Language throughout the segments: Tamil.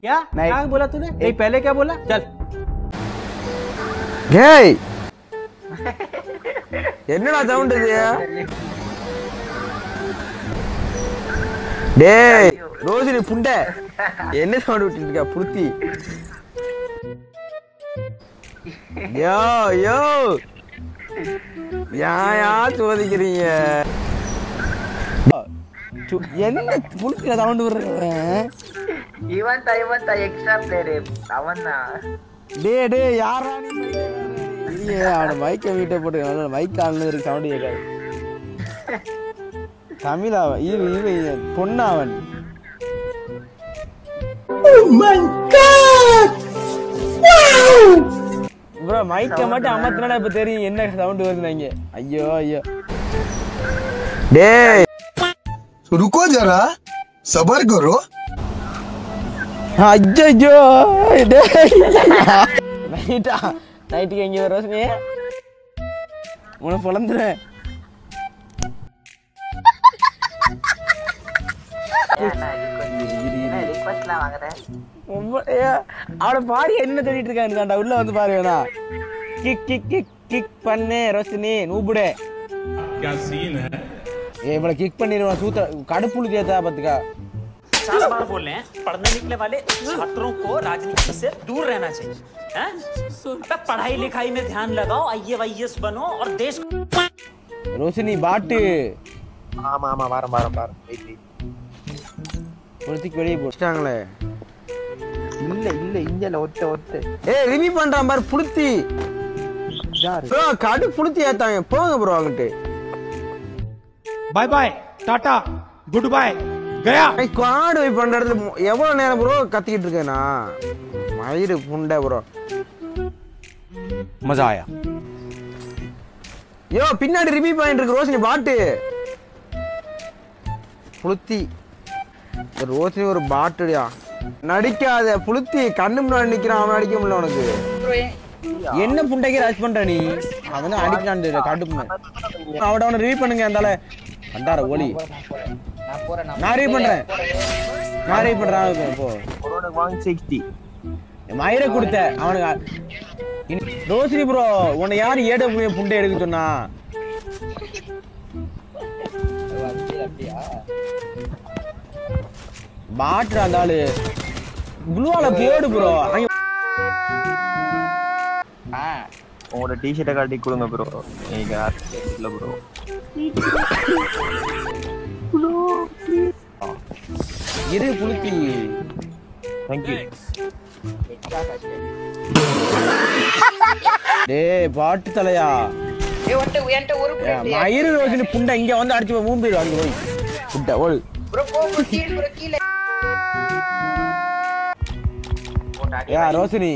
क्या नहीं। क्या बोला तूने नहीं पहले क्या बोला चल ஏய் என்னடா சவுண்ட் இது டேய் ரோஜினி புண்டை என்ன சவுண்ட் விட்டுட்டு இருக்கா புருத்தி யோ யோ ஏன் யா சோதிக்கிறீங்க சு- என்ன புளுத்தில சவுண்ட் விடுறேன் இவன் இவன் எக்ஸ்ட்ரா பிளேயர் அவன் தான் டே டே யாரா நீ இல்லையே அவனை மைக்கை வீட்டை போட்டு நல்ல மைக் ஆனது இருக்கு சவுண்ட் கேட்காது தமிழ் அவன் இவன் இவன் பொண்ணு அவன் ப்ரோ மைக்கை மட்டும் அமர்த்தினா இப்ப தெரியும் என்ன சவுண்ட் வருது இங்க ஐயோ ஐயோ டேய் रुको जरा सबर करो ஐயோ டேய் நைட்டா நைட்டுக்கு எங்க வர ரோஷினி உனக்கு பொழந்துறேன் ரிக்வஸ்ட்லாம் வாங்குறேன் ரொம்ப- ஏ, அவனை பாடி என்ன தேடிட்டு இருக்கான்னு தாண்டா உள்ள வந்து பாரு வேணா கிக் கிக் கிக் கிக் பண்ணு ரோஷினி நூபுடே क्या सीन है ஏ இவளை கிக் பண்ணிடுவான் சூத்த கடுப்புளு கேத்தா பாத்துக்கா चार बार बोल रहे हैं पढ़ने निकले वाले छात्रों को राजनीति से दूर रहना चाहिए हैं? अबे पढ़ाई लिखाई में ध्यान लगाओ आई वाईएस बनो और देश ரோஷினி பாட்டு ஆமா ஆமா வாரம் வாரம் வாரம் வெயிட் வெயிட் ஒருத்திக்கு வெளியே போட்டாங்களே இல்ல இல்ல இங்கல ஒட்ட ஒட்ட ஏய் ரிவ்யூ பண்றான் பாரு புளுத்தி யாரு ப்ரோ கடு புளுத்தி ஏத்தாங்க போங்க ப்ரோ அங்கிட்டு bye bye tata goodbye गया காடு வை பண்ற இடத்துல மு- எவ்வளவு நேரம் ப்ரோ கத்திக்கிட்டு இருக்கேனா மயிறு புண்டை ப்ரோ मजा आया யோ பின்னாடி ரிவ்யூ பாயிண்ட் இருக்கு ரோஷினி பாட்டு புளுத்தி இந்த ரோஷினி ஒரு பாட்டுடியா நடிக்காத புளுத்தி கண்ணு முன்னாடி நிக்கிறான் அவன் அடிக்க முடியல உனக்கு என்ன புண்டைக்கு ரஷ் பண்ற நீ அவன் அடிக்கிறான் கடுப்பு அவட அவனை ரிவ்யூ பண்ணுங்க அந்தால கண்டார ஒலி நான் போறேன் நான் நான் ரிவ்யூ பண்றேன் நான் ரிவ்யூ பண்றேன் இப்போ கொரோனா ஒன் சிக்ஸ்டி மயிரை கொடுத்த அவனுக்கு இனி- ரோஷினி ப்ரோ உன்னை யார் ஏட புண்ணிய புண்டை எடுக்க சொன்னா பாட்டுடா அந்த ஆளு குளுவால கேடு ப்ரோ உங்களோட டிஷர்ட்டை காட்டி கொடுங்க ப்ரோ நீங்க இல்ல ப்ரோ இரு புளுத்தி தேங்க்யூ டேய் பாட்டு தலையா ஏய், உன்கிட்ட என்கிட்ட ஒரு ஏ, மயிறு ரோஷினி புண்டை இங்க வந்து அடிச்சு போய் மூம்பிடு அடிச்சு போய் புண்டை ஓடு ப்ரோ போ bro, கீழ bro, கீழ ஏ ரோஷினி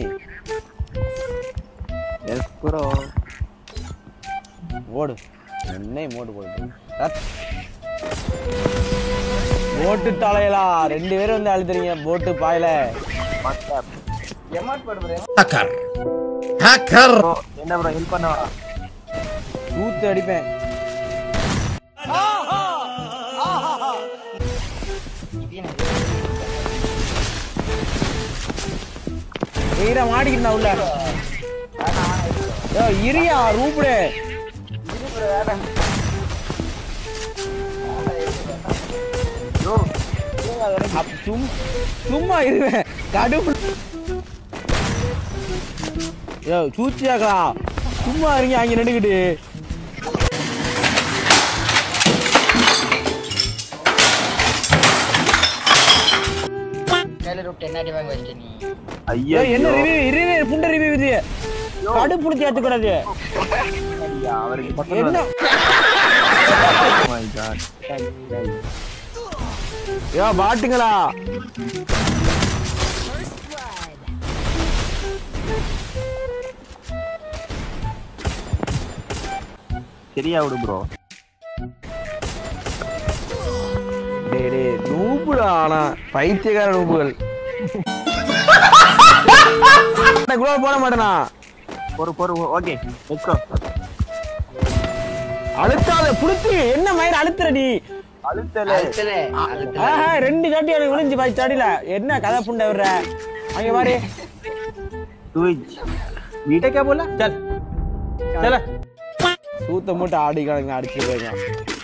எஸ் ப்ரோ ஓடு என்னை மோட்டு போடு ரத். போட்டு தலையலா ரெண்டு பேரும் வந்து அழுத்துறீங்க போட்டு பாயல என்ன ப்ரோ ஹெல்ப் பண்ணவா ஊத்து அடிப்பேன் ஈர மாடிக்கிட்டா உள்ள யோ இரியா ரூபுடே அப் சும் சும்மா இருவேன் கடுப்பு யோ சூச்சியாக்கா சும்மா இருங்க அங்க நின்னுக்கிட்டு கையில விட்டு என்ன அடி வாங்க வச்சிட்ட நீ ஐயோ ஏய், என்ன ரிவ்யூ ரிவ்யூ புண்ட ரிவ்யூ இது கடு புடிச்சு ஏத்துக்கூடாது அவருக்கு என்ன மை காட் யோ பாட்டுங்களா சரியா விடு ப்ரோ டேய் டேய் நூபுடா ஆனா பைத்தியக்கார நூபுகள் கூட போட மாட்டேனா பொறு பொறு ஓகே லெட்ஸ் கோ அழுத்தாத புளுத்தி என்ன மயிர் அழுத்துற நீ அழுத்தல அழுத்தல அழுத்தல ஆஹா, ரெண்டு காட்டி எனக்கு விழுந்து பாய் சடில என்ன கதை புண்டை விடுற அங்க பாரு ட்விச் बेटे क्या बोला चल चला சூத்த மூட்டை ஆடி கணக்கு அடிச்சு போயிருக்கான்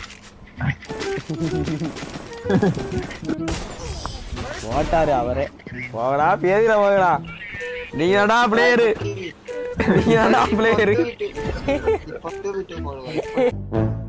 போட்டாரு அவரே போகடா பேதில போகடா நீங்கடா பிளேயரு நீங்கடா பிளேயரு